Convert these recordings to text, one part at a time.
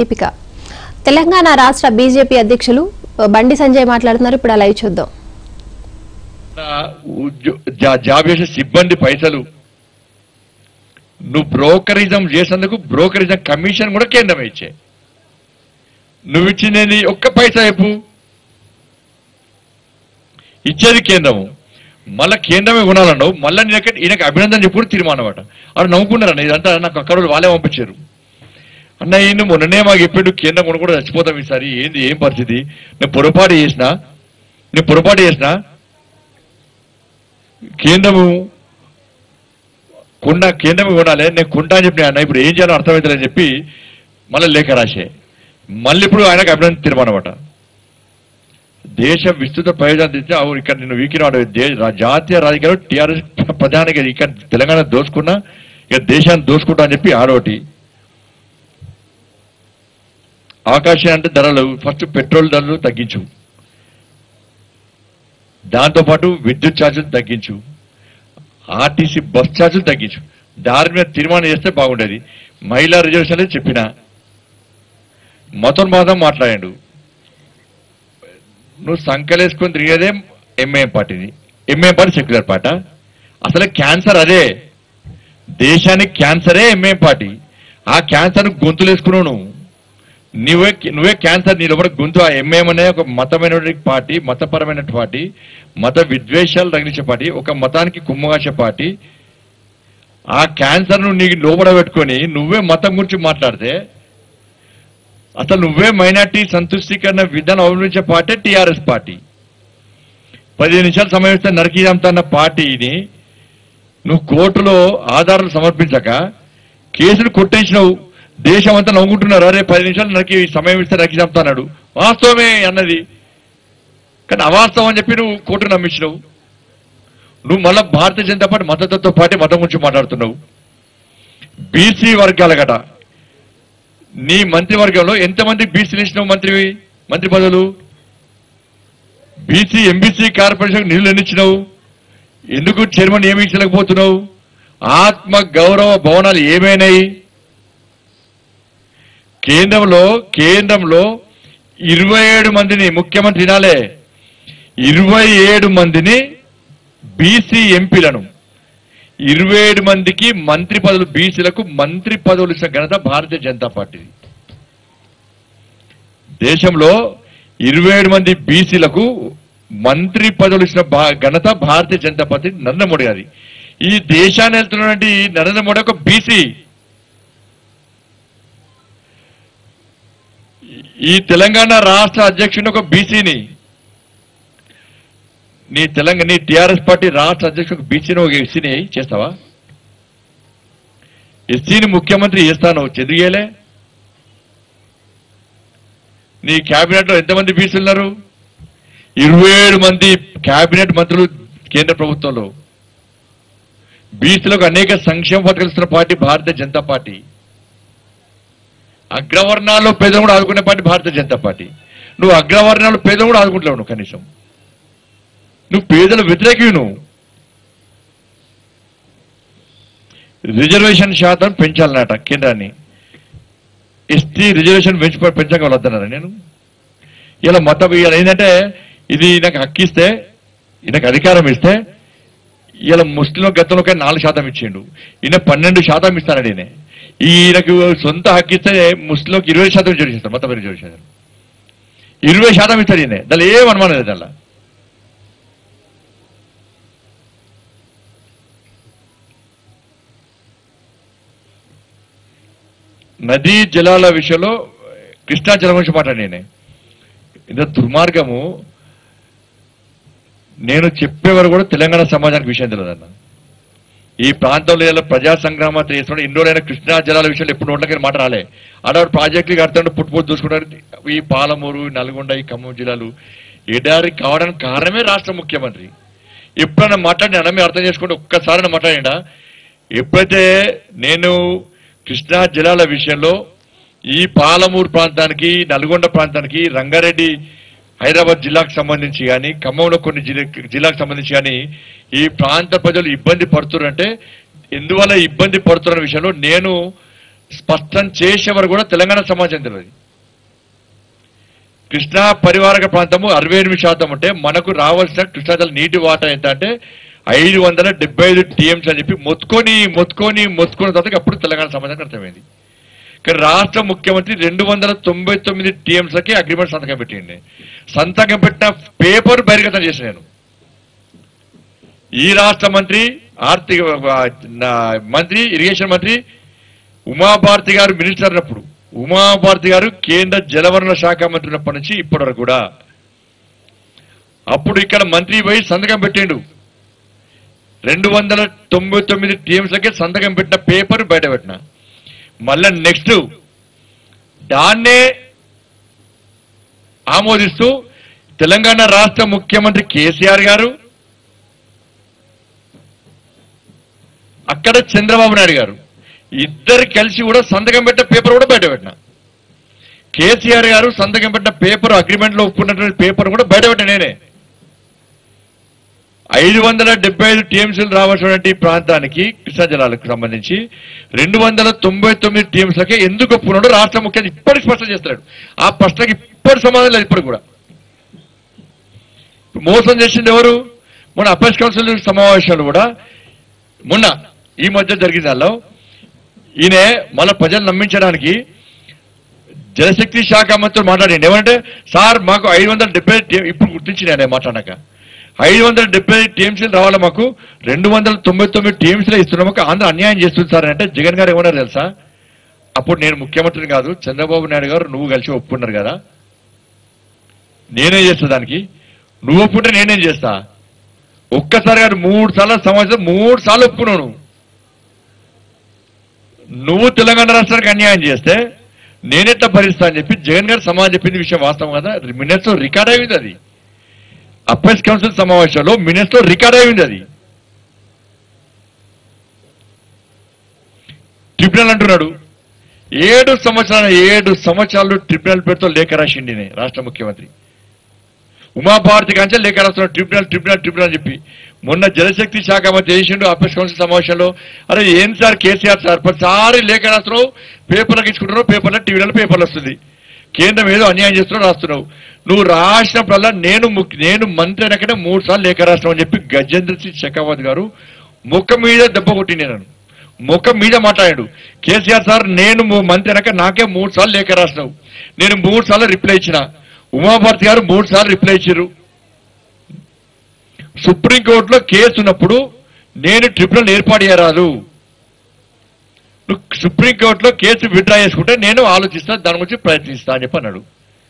దీపిక తెలంగాణ రాష్ట్ర బీజేపీ అధ్యక్షులు బండి సంజయ్ మాట్లాడుతున్నారు ఇప్పుడు ఆ లైవ్ చూద్దాం ఉద్యో- జా- జాబ్ చేసే సిబ్బంది పైసలు నువ్వు బ్రోకరిజం చేసేందుకు బ్రోకరిజం కమిషన్ కూడా కేంద్రమే ఇచ్చే నువ్వు ఇచ్చింది ఒక్క పైసా చెప్పు ఇచ్చేది కేంద్రము మళ్ళా కేంద్రమే కొనాలన్నావు మళ్ళీ నేను ఈయనకి అభినందన చెప్పుడు తీర్మానం అట అక్కడ నవ్వుకున్నారన్న ఇదంతా నాకు అక్కడ వాళ్ళు వాళ్ళే పంపించారు అన్న ఈయన మొన్ననే మాకు చెప్పాడు కేంద్రం కొను కూడా చచ్చిపోతాం ఈసారి ఏంది ఏం పరిస్థితి నేను పొరపాటు చేసిన నేను పొరపాటు చేసిన కేంద్రము కొండ కేంద్రమే కొనాలి నేను కొంటా అని చెప్పి అన్న ఇప్పుడు ఏం చేయాలో అర్థమవుతుందని చెప్పి మళ్ళీ లేఖ రాసే మళ్ళీ ఇప్పుడు ఆయనకు అభినందన తీర్మానమాట దేశం విస్తృత ప్రయోజనం తెచ్చి అవును ఇక్కడ నేను వీకినాడు దే- రా- జాతీయ రాజకీయాలు టీఆర్ఎస్ ప్రధానికి ఇక్కడ తెలంగాణ దోసుకున్నా ఇక దేశాన్ని దోసుకుంటా అని చెప్పి ఆడోటి అవకాశం అంటే ధరలు ఫస్ట్ పెట్రోల్ ధరలు తగ్గించు దాంతోపాటు విద్యుత్ ఛార్జీలు తగ్గించు ఆర్టీసీ బస్ ఛార్జీలు తగ్గించు దాని మీద తీర్మానం చేస్తే బాగుండేది మహిళా రిజర్వేషన్లు చెప్పిన మతం మాత్రం మాట్లాడాడు నువ్వు సంకలేసుకొని తిరిగేదే ఎంఏఎం పార్టీని ఎంఏఎం పార్టీ సెక్యులర్ పార్ట అసలు క్యాన్సర్ అదే దేశానికి క్యాన్సరే ఎంఏఎం పార్టీ ఆ క్యాన్సర్ గొంతులు వేసుకున్నావు నువ్వు నువ్వే నువ్వే క్యాన్సర్ నీ లోపల గొంతు ఆ ఎంఏఎం అనే ఒక మతమైనటువంటి పార్టీ మతపరమైన పార్టీ మత విద్వేషాలు రగిలించే పార్టీ ఒక మతానికి కుమ్మగాసే పార్టీ ఆ క్యాన్సర్ ను నీకు లోపల పెట్టుకొని నువ్వే మతం గురించి మాట్లాడితే అసలు నువ్వే మైనార్టీ సంతుష్టీకరణ విధానం అవలంబించే పార్టీ టీఆర్ఎస్ పార్టీ పదిహేను నిమిషాలు సమయం ఇస్తే నరికిదాంతన్న పార్టీని నువ్వు కోర్టులో ఆధారాలు సమర్పించక కేసులు కొట్టేసినావు దేశం అంతా నవ్వుకుంటున్నారు అరే పది నిమిషాలు నరికి సమయం ఇస్తే నరికి చంపుతాడు వాస్తవమే అన్నది కానీ అవాస్తవం అని చెప్పి నువ్వు కోర్టు నమ్మించినావు నువ్వు మళ్ళా భారతీయ జనతా పార్టీ మద్దతుతో పార్టీ మతం గురించి మాట్లాడుతున్నావు బీసీ వర్గాల గట నీ మంత్రివర్గంలో ఎంతమంది బీసీలు ఇచ్చినావు మంత్రి మంత్రి పదవులు బీసీ ఎంబీసీ కార్పొరేషన్ నిధులు ఎన్ని ఇచ్చినావు ఎందుకు చైర్మన్ నియమించలేకపోతున్నావు ఆత్మ గౌరవ భవనాలు ఏమైనాయి కేంద్రంలో కేంద్రంలో ఇరవై ఏడు మందిని ముఖ్యమంత్రి వినాలే ఇరవై ఏడు మందిని బీసీ ఎంపీలను ఇరవై ఏడు మందికి మంత్రి పదవులు బీసీలకు మంత్రి పదవులు ఇచ్చిన ఘనత భారతీయ జనతా పార్టీ దేశంలో ఇరవై ఏడు మంది బీసీలకు మంత్రి పదవులు ఇచ్చిన భా- ఘనత భారతీయ జనతా పార్టీ నరేంద్ర మోడీ గారి ఈ దేశాన్ని వెళ్తున్నటువంటి నరేంద్ర మోడీ ఒక బీసీ ఈ తెలంగాణ రాష్ట్ర అధ్యక్షుని ఒక బీసీని నీ తెలంగాణ నీ టిఆర్ఎస్ పార్టీ రాష్ట్ర అధ్యక్షుడు బీసీని ఒక ఎస్సీని చేస్తావా ఎస్సీని ముఖ్యమంత్రి చేస్తాను చెదిరిగేలే నీ క్యాబినెట్ లో ఎంతమంది బీసీలు ఉన్నారు ఇరవై ఏడు మంది క్యాబినెట్ మంత్రులు కేంద్ర ప్రభుత్వంలో బీసీలకు అనేక సంక్షేమ పథకాలు ఇస్తున్న పార్టీ భారతీయ జనతా పార్టీ అగ్రవర్ణాల్లో పేదలు కూడా ఆదుకునే పార్టీ భారతీయ జనతా పార్టీ నువ్వు అగ్రవర్ణాల్లో పేదలు కూడా ఆదుకుంటలేవు నువ్వు కనీసం నువ్వు పేదల వ్యతిరేకివి నువ్వు రిజర్వేషన్ శాతం పెంచాలన్నట కేంద్రాన్ని ఎస్టీ రిజర్వేషన్ పెంచి పెంచక వద్దన్నారా నేను ఇలా మొత్తం ఇలా ఏంటంటే ఇది నాకు హక్కిస్తే ఈయనకు అధికారం ఇస్తే ఇలా ముస్లిం గతంలో నాలుగు శాతం ఇచ్చిండు ఈయన పన్నెండు శాతం ఇస్తాడు ఈయన ఈయనకు సొంత హక్కిస్తే ముస్లింకి ఇరవై శాతం రిజర్వేషన్ ఇస్తాడు మొత్తం రిజర్వేషన్ ఇరవై శాతం ఇస్తాడు ఈయన దాని ఏం అనుమానం లేదు దానిలో నదీ జలాల విషయంలో కృష్ణా జలం గురించి మాట్లాడి నేనే ఇంత దుర్మార్గము నేను చెప్పేవారు కూడా తెలంగాణ సమాజానికి విషయం తెలియదన్న ఈ ప్రాంతంలో ఇలా ప్రజా సంగ్రామ చేస్తున్న ఇన్ని రోజులైన కృష్ణా జలాల విషయంలో ఎప్పుడు నోట్లకి మాట రాలే ఆడ ప్రాజెక్టులు కడుతుంటే పుట్టుపుట్టు చూసుకుంటారు ఈ పాలమూరు నల్గొండ ఈ ఖమ్మం జిల్లాలు ఎడారి కావడానికి కారణమే రాష్ట్ర ముఖ్యమంత్రి ఎప్పుడైనా మాట్లాడిన అనమే అర్థం చేసుకుంటే ఒక్కసారి మాట్లాడిండా ఎప్పుడైతే నేను కృష్ణా జలాల విషయంలో ఈ పాలమూరు ప్రాంతానికి నల్గొండ ప్రాంతానికి రంగారెడ్డి హైదరాబాద్ జిల్లాకు సంబంధించి కానీ ఖమ్మంలో కొన్ని జిల్లా జిల్లాకు సంబంధించి కానీ ఈ ప్రాంత ప్రజలు ఇబ్బంది పడుతున్నారంటే ఎందువల్ల ఇబ్బంది పడుతున్న విషయంలో నేను స్పష్టం చేసేవారు కూడా తెలంగాణ సమాజం తెలియదు కృష్ణా పరివారక ప్రాంతము అరవై ఎనిమిది శాతం ఉంటే మనకు రావాల్సిన కృష్ణా జల నీటి వాటా ఎంత అంటే ఐదు వందల డెబ్బై ఐదు టీఎంసీ అని చెప్పి మొత్తుకొని మొత్తుకొని మొత్తుకున్న తర్వాత అప్పుడు తెలంగాణ సమాజానికి అర్థమైంది కానీ రాష్ట్ర ముఖ్యమంత్రి రెండు వందల తొంభై తొమ్మిది టీఎంసీలకి అగ్రిమెంట్ సంతకం పెట్టిండి సంతకం పెట్టిన పేపర్ బహిర్గతం చేసిన నేను ఈ రాష్ట్ర మంత్రి ఆర్థిక ఆ, నా మంత్రి ఇరిగేషన్ మంత్రి ఉమాభారతి గారు మినిస్టర్ అన్నప్పుడు ఉమాభారతి గారు కేంద్ర జలవనరుల శాఖ మంత్రి ఉన్నప్పటి నుంచి ఇప్పటి వరకు కూడా అప్పుడు ఇక్కడ మంత్రి పోయి సంతకం పెట్టిండు రెండు వందల తొంభై తొమ్మిది టీఎంసీలకే సంతకం పెట్టిన పేపర్ బయట పెట్టిన మళ్ళా నెక్స్ట్ దాన్నే ఆమోదిస్తూ తెలంగాణ రాష్ట్ర ముఖ్యమంత్రి కేసీఆర్ గారు అక్కడ చంద్రబాబు నాయుడు గారు ఇద్దరు కలిసి కూడా సంతకం పెట్టిన పేపర్ కూడా బయట పెట్టిన కేసీఆర్ గారు సంతకం పెట్టిన పేపర్ అగ్రిమెంట్ లో ఒప్పుకున్నటువంటి పేపర్ కూడా బయట పెట్టిన నేనే ఐదు వందల డెబ్బై ఐదు టీఎంసీలు రావాల్సినటువంటి ఈ ప్రాంతానికి కృష్ణా జలాలకు సంబంధించి రెండు వందల తొంభై తొమ్మిది టీఎంసీలకే ఎందుకు ఒప్పుకున్నాడో రాష్ట్ర ముఖ్యమంత్రి ఇప్పటికి స్పష్టం చేస్తాడు ఆ ప్రశ్నకి ఇప్పటి సమాధానం లేదు ఇప్పుడు కూడా మోసం చేసింది ఎవరు మన అప్పస్ కౌన్సిల్ సమావేశాలు కూడా మొన్న ఈ మధ్య జరిగిన దానిలో ఈయన మన ప్రజలు నమ్మించడానికి జలశక్తి శాఖ మంత్రులు మాట్లాడండి ఏమంటే సార్ మాకు ఐదు వందల డెబ్బై ఇప్పుడు గుర్తించిన ఆయన మాట్లాడాక ఐదు వందల డెబ్బై టీఎంసీలు రావాలి మాకు రెండు వందల తొంభై తొమ్మిది టీఎంసీలు ఇస్తున్నాం మాకు ఆంధ్ర అన్యాయం చేస్తుంది సార్ అంటే జగన్ గారు ఏమన్నారు తెలుసా అప్పుడు నేను ముఖ్యమంత్రిని కాదు చంద్రబాబు నాయుడు గారు నువ్వు కలిసి ఒప్పుకున్నారు కదా నేనేం చేస్తా దానికి నువ్వు ఒప్పుకుంటే నేనేం చేస్తా ఒక్కసారి గారు మూడు సార్లు సమావేశం మూడు సార్లు ఒప్పుకున్నావు నువ్వు. నువ్వు తెలంగాణ రాష్ట్రానికి అన్యాయం చేస్తే నేనెట్లా భరిస్తా అని చెప్పి జగన్ గారు సమాధానం చెప్పింది విషయం వాస్తవం కదా మినిట్స్ లో రికార్డ్ అయింది అది అప్పైస్ కౌన్సిల్ సమావేశంలో మినిట్స్ లో రికార్డ్ అయింది అది ట్రిబ్యునల్ అంటున్నాడు ఏడు సంవత్సరాలు ఏడు సంవత్సరాలు ట్రిబ్యునల్ పేరుతో లేఖ రాసిండి ఈయన, రాష్ట్ర ముఖ్యమంత్రి ఉమాభారతి కంచె లేఖ రాస్తున్నాడు ట్రిబ్యునల్ ట్రిబ్యునల్ ట్రిబ్యునల్ అని చెప్పి మొన్న జలశక్తి శాఖ మంత్రి చేసిండు అప్పస్ కౌన్సిల్ సమావేశంలో అరే ఏం సార్ కేసీఆర్ సార్ ప్రతిసారి లేఖ రాస్తున్నావు పేపర్లకు ఇచ్చుకుంటున్నావు పేపర్లో టీవీలలో పేపర్లు వస్తుంది కేంద్రం ఏదో అన్యాయం చేస్తున్నావు రాస్తున్నావు నువ్వు రాసినప్పుడల్లా నేను ముఖ్య- నేను మంత్రి అయినాకనే మూడు సార్లు లేఖ రాసినావు అని చెప్పి గజేంద్ర సింగ్ షెకావత్ గారు ముఖం మీద దెబ్బ కొట్టింది నన్ను ముఖం మీద మాట్లాడాడు కేసీఆర్ సార్ నేను ము- మంత్రి అయినాక నాకే మూడు సార్లు లేఖ రాసినావు నేను మూడు సార్లు రిప్లై ఇచ్చిన ఉమాభారతి గారు మూడు సార్లు రిప్లై ఇచ్చారు సుప్రీంకోర్టులో కేసు ఉన్నప్పుడు నేను ట్రిబ్యునల్ ఏర్పాటు చేయరాదు నువ్వు సుప్రీంకోర్టులో కేసు విత్డ్రా చేసుకుంటే నేను ఆలోచిస్తా దాని గురించి ప్రయత్నిస్తా అని చెప్పి అన్నాడు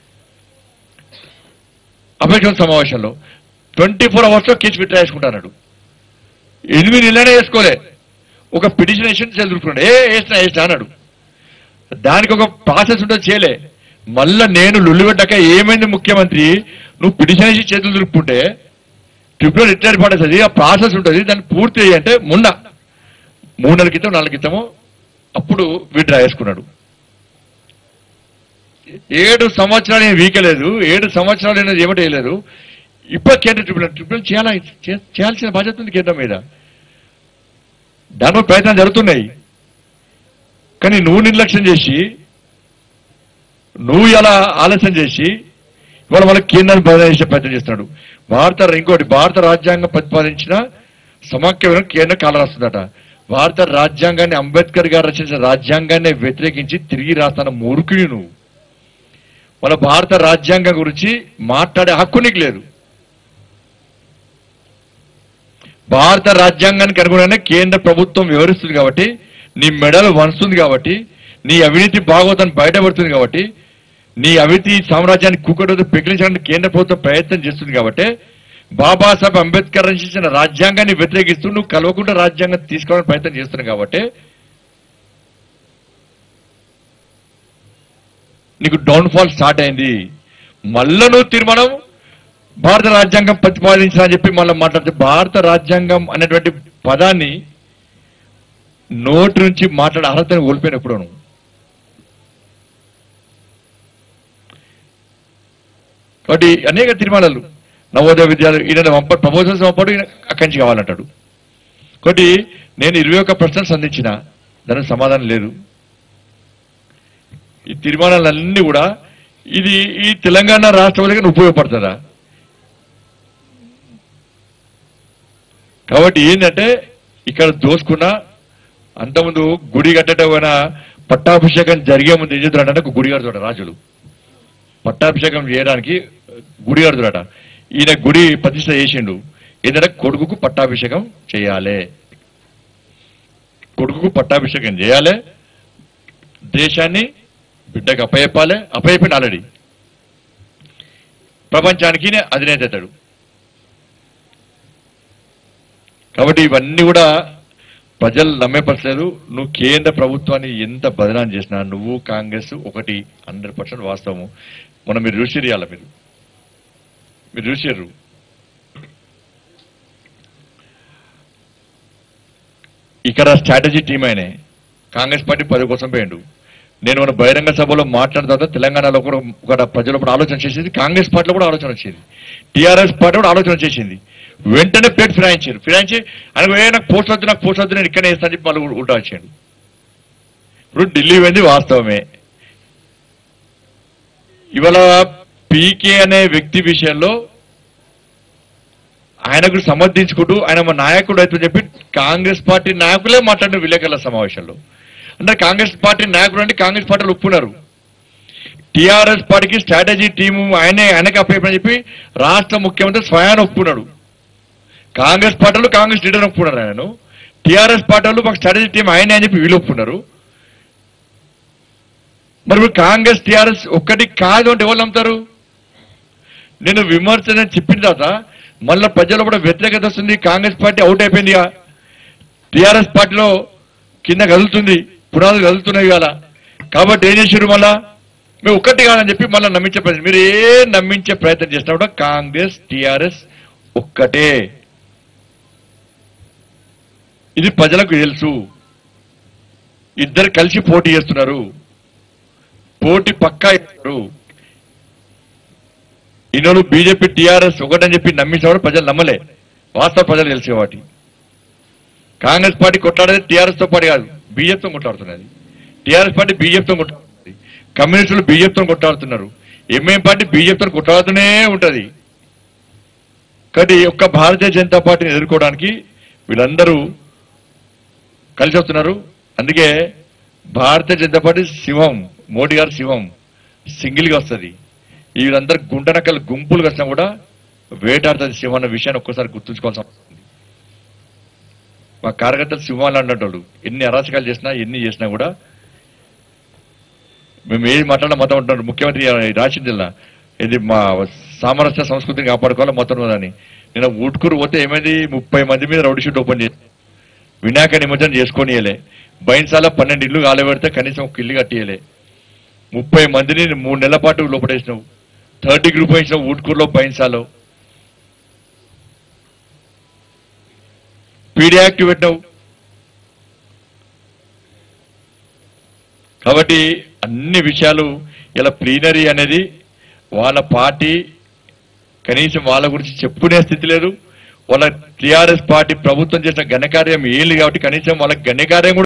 అభ్యర్థుల సమావేశంలో ట్వంటీ ఫోర్ అవర్స్లో కేసు విత్డ్రా చేసుకుంటా అన్నాడు ఎనిమిది నెలలనే వేసుకోలే ఒక పిటిషన్ వేసి చదువుకున్నాడు ఏ వేసినా వేసినా అన్నాడు దానికి ఒక ప్రాసెస్ ఉంటుంది చేయలే మళ్ళా నేను లొల్లిపెట్టాక ఏమైంది ముఖ్యమంత్రి నువ్వు పిటిషన్ వేసి చేతులు దులుపుకుంటే ట్రిబ్యునల్ ఎట్లా ఏర్పడేస్తుంది ఆ ప్రాసెస్ ఉంటుంది దాన్ని పూర్తి చేయి అంటే మొన్న మూడు నెలల క్రితం నాలుగు క్రితము అప్పుడు విడ్రా వేసుకున్నాడు ఏడు సంవత్సరాలు నేను వీకలేదు ఏడు సంవత్సరాలు నేను ఏమిటి వేయలేదు ఇప్పుడు కేంద్ర ట్రిబ్యునల్ ట్రిబ్యునల్ చేయాలా చే- చేయాల్సిన బాధ్యత ఉంది కేంద్రం మీద దానిలో ప్రయత్నాలు జరుగుతున్నాయి కానీ నువ్వు నిర్లక్ష్యం చేసి నువ్వు ఎలా ఆలస్యం చేసి ఇవాళ వాళ్ళ కేంద్రాన్ని బదలాయించే ప్రయత్నం చేస్తున్నాడు భారత ఇంకోటి భారత రాజ్యాంగం ప్రతిపాదించిన సమాఖ్య కేంద్రం కాల రాస్తుందట భారత రాజ్యాంగాన్ని అంబేద్కర్ గారు రచించిన రాజ్యాంగాన్ని వ్యతిరేకించి తిరిగి రాస్తాన మూర్ఖుని నువ్వు వాళ్ళ భారత రాజ్యాంగం గురించి మాట్లాడే హక్కు నీకు లేదు భారత రాజ్యాంగానికి అనుగుణంగానే కేంద్ర ప్రభుత్వం వివరిస్తుంది కాబట్టి నీ మెడలు వణుస్తుంది కాబట్టి నీ అవినీతి భాగవతాన్ని బయటపడుతుంది కాబట్టి నీ అవినీతి సామ్రాజ్యాన్ని కుక్కడతో పెకిలించడానికి కేంద్ర ప్రభుత్వం ప్రయత్నం చేస్తుంది కాబట్టి బాబాసాహెబ్ అంబేద్కర్ రచించిన రాజ్యాంగాన్ని వ్యతిరేకిస్తూ నువ్వు కలవకుండా రాజ్యాంగం తీసుకోవడానికి ప్రయత్నం చేస్తున్నావు కాబట్టి నీకు డౌన్ఫాల్ స్టార్ట్ అయింది మళ్ళా నువ్వు తీర్మానం భారత రాజ్యాంగం ప్రతిపాదించిన అని చెప్పి మళ్ళీ మాట్లాడితే భారత రాజ్యాంగం అనేటువంటి పదాన్ని నోటి నుంచి మాట్లాడే అర్హతను కోల్పోయినప్పుడు నువ్వు కాబట్టి అనేక తీర్మానాలు నవోదయ విద్యాలయం ఈయన పంప ప్రపోజల్స్ పంపడు ఈయన అక్కడి నుంచి కావాలంటాడు కాబట్టి నేను ఇరవై ఒక్క ప్రశ్నలు సంధించిన దానికి సమాధానం లేదు ఈ తీర్మానాలన్నీ కూడా ఇది ఈ తెలంగాణ రాష్ట్రాలకి ఉపయోగపడుతుందా కాబట్టి ఏంటంటే ఇక్కడ దోసుకున్న అంతకుముందు గుడి కట్టడం పట్టాభిషేకం జరిగే ముందు ఏం చేద్దారంటే ఒక గుడి కడుతుట రాజులు పట్టాభిషేకం చేయడానికి గుడి కడుతుడట ఈయన గుడి ప్రతిష్ట చేసిండు ఏంటంటే కొడుకుకు పట్టాభిషేకం చేయాలి కొడుకుకు పట్టాభిషేకం చేయాలి దేశాన్ని బిడ్డకు అప్పయెప్పాలి అప్పయెప్పిండి ఆల్రెడీ ప్రపంచానికి ఈయన అధినేత అవుతాడు కాబట్టి ఇవన్నీ కూడా ప్రజలు నమ్మేపరచలేదు నువ్వు కేంద్ర ప్రభుత్వాన్ని ఎంత బదనాం చేసినా నువ్వు కాంగ్రెస్ ఒకటి హండ్రెడ్ పర్సెంట్ వాస్తవము మొన్న మీరు చూసిరు ఇవాళ మీరు మీరు చూసారు ఇక్కడ స్ట్రాటజీ టీం అయినే కాంగ్రెస్ పార్టీ పది కోసం పోయిండు నేను మన బహిరంగ సభలో మాట్లాడిన తర్వాత తెలంగాణలో కూడా ఒక ప్రజలు కూడా ఆలోచన చేసేది కాంగ్రెస్ పార్టీలో కూడా ఆలోచన వచ్చేది టీఆర్ఎస్ పార్టీ కూడా ఆలోచన చేసింది వెంటనే ప్లేట్ ఫిరాయించారు ఫిరాయించి ఆయన ఏ నాకు పోస్ట్ వద్దు నాకు పోస్ట్ వద్దు నేను ఇక్కడే వేస్తాను చెప్పి మళ్ళీ ఉల్టా వచ్చాడు ఇప్పుడు ఢిల్లీ పోయింది వాస్తవమే ఇవాళ పీకే అనే వ్యక్తి విషయంలో ఆయనకు సమర్థించుకుంటూ ఆయన మా నాయకుడు అయితే చెప్పి కాంగ్రెస్ పార్టీ నాయకులే మాట్లాడిన విలేకరుల సమావేశంలో అంటే కాంగ్రెస్ పార్టీ నాయకుడు అంటే కాంగ్రెస్ పార్టీలు ఒప్పుకున్నారు టిఆర్ఎస్ పార్టీకి స్ట్రాటజీ టీము ఆయనే ఆయనకి అప్పని చెప్పి రాష్ట్ర ముఖ్యమంత్రి స్వయాన్ని ఒప్పుకున్నాడు కాంగ్రెస్ పార్టీలు కాంగ్రెస్ లీడర్ ఒప్పుకున్నారు ఆయనను టిఆర్ఎస్ పార్టీలు మాకు స్ట్రాటజీ టీం ఆయనే అని చెప్పి వీళ్ళు ఒప్పుకున్నారు మరి ఇప్పుడు కాంగ్రెస్ టిఆర్ఎస్ ఒక్కటి కాదు అంటే ఎవరు నమ్ముతారు నేను విమర్శన చెప్పిన తర్వాత మళ్ళీ ప్రజలు కూడా వ్యతిరేకత వస్తుంది కాంగ్రెస్ పార్టీ అవుట్ అయిపోయిందిగా టిఆర్ఎస్ పార్టీలో కింద కదులుతుంది పునాదులు కదులుతున్నాయి ఇవాళ కాబట్టి ఏం చేశారు మళ్ళా మేము ఒక్కటి కాదని చెప్పి మళ్ళీ నమ్మించే ప్రయత్నం మీరు ఏ నమ్మించే ప్రయత్నం చేసినా కూడా కాంగ్రెస్ టిఆర్ఎస్ ఒక్కటే ఇది ప్రజలకు తెలుసు ఇద్దరు కలిసి పోటీ చేస్తున్నారు పోటీ పక్కా ఇస్తారు ఈరోజు బీజేపీ టీఆర్ఎస్ ఒకటని చెప్పి నమ్మించేవాడు ప్రజలు నమ్మలే వాస్తవ ప్రజలు తెలిసే వాటి కాంగ్రెస్ పార్టీ కొట్లాడేది టీఆర్ఎస్ తో పాటు కాదు బీజేపీతో కొట్లాడుతున్నది టీఆర్ఎస్ పార్టీ బీజేపీతో కొట్లాడుతుంది కమ్యూనిస్టులు బీజేపీతో కొట్లాడుతున్నారు ఎంఏం పార్టీ బీజేపీతో కొట్లాడుతూనే ఉంటది కాబట్టి ఈ ఒక్క భారతీయ జనతా పార్టీని ఎదుర్కోవడానికి వీళ్ళందరూ కలిసి వస్తున్నారు అందుకే భారతీయ జనతా పార్టీ సింహం మోడీ గారు సింహం సింగిల్గా వస్తుంది వీళ్ళందరూ గుంటనక్కలు గుంపులుగా వచ్చినా కూడా వేటాడుతుంది సింహం అన్న విషయాన్ని ఒక్కసారి గుర్తుంచుకోవాల్సిన అవసరం ఉంది. మా కార్యకర్తలు సింహాలు అన్నట్టు ఎన్ని అరాచకాలు చేసినా ఎన్ని చేసినా కూడా మేము ఏది మాట్లాడినా మొత్తం ఉంటున్నారు ముఖ్యమంత్రి రాసింది ఇలా ఇది మా సామరస్య సంస్కృతిని కాపాడుకోవాలి మొత్తం అని నేను ఊట్కూరు పోతే ఏమైంది ముప్పై మంది మీద రౌడీ షూట్ ఓపెన్ చేసి వినాయక నిమజ్జనం చేసుకోనియలే బైన్సాల పన్నెండు ఇల్లు కాలబెడితే కనీసం ఒక ఇల్లు కట్టియలే ముప్పై మందిని మూడు నెలల పాటు లోపడేసినావు థర్టీ గ్రూప్ వేసినావు ఊట్కూరులో బైన్సాలో పీడీ యాక్ట్ పెట్టినావు కాబట్టి అన్ని విషయాలు ఇలా ప్లీనరీ అనేది వాళ్ళ పార్టీ కనీసం వాళ్ళ గురించి చెప్పుకునే స్థితి లేదు వాళ్ళ టిఆర్ఎస్ పార్టీ ప్రభుత్వం చేసిన ఘనకార్యం ఏళ్ళు కాబట్టి కనీసం వాళ్ళకి ఘనకార్యం కూడా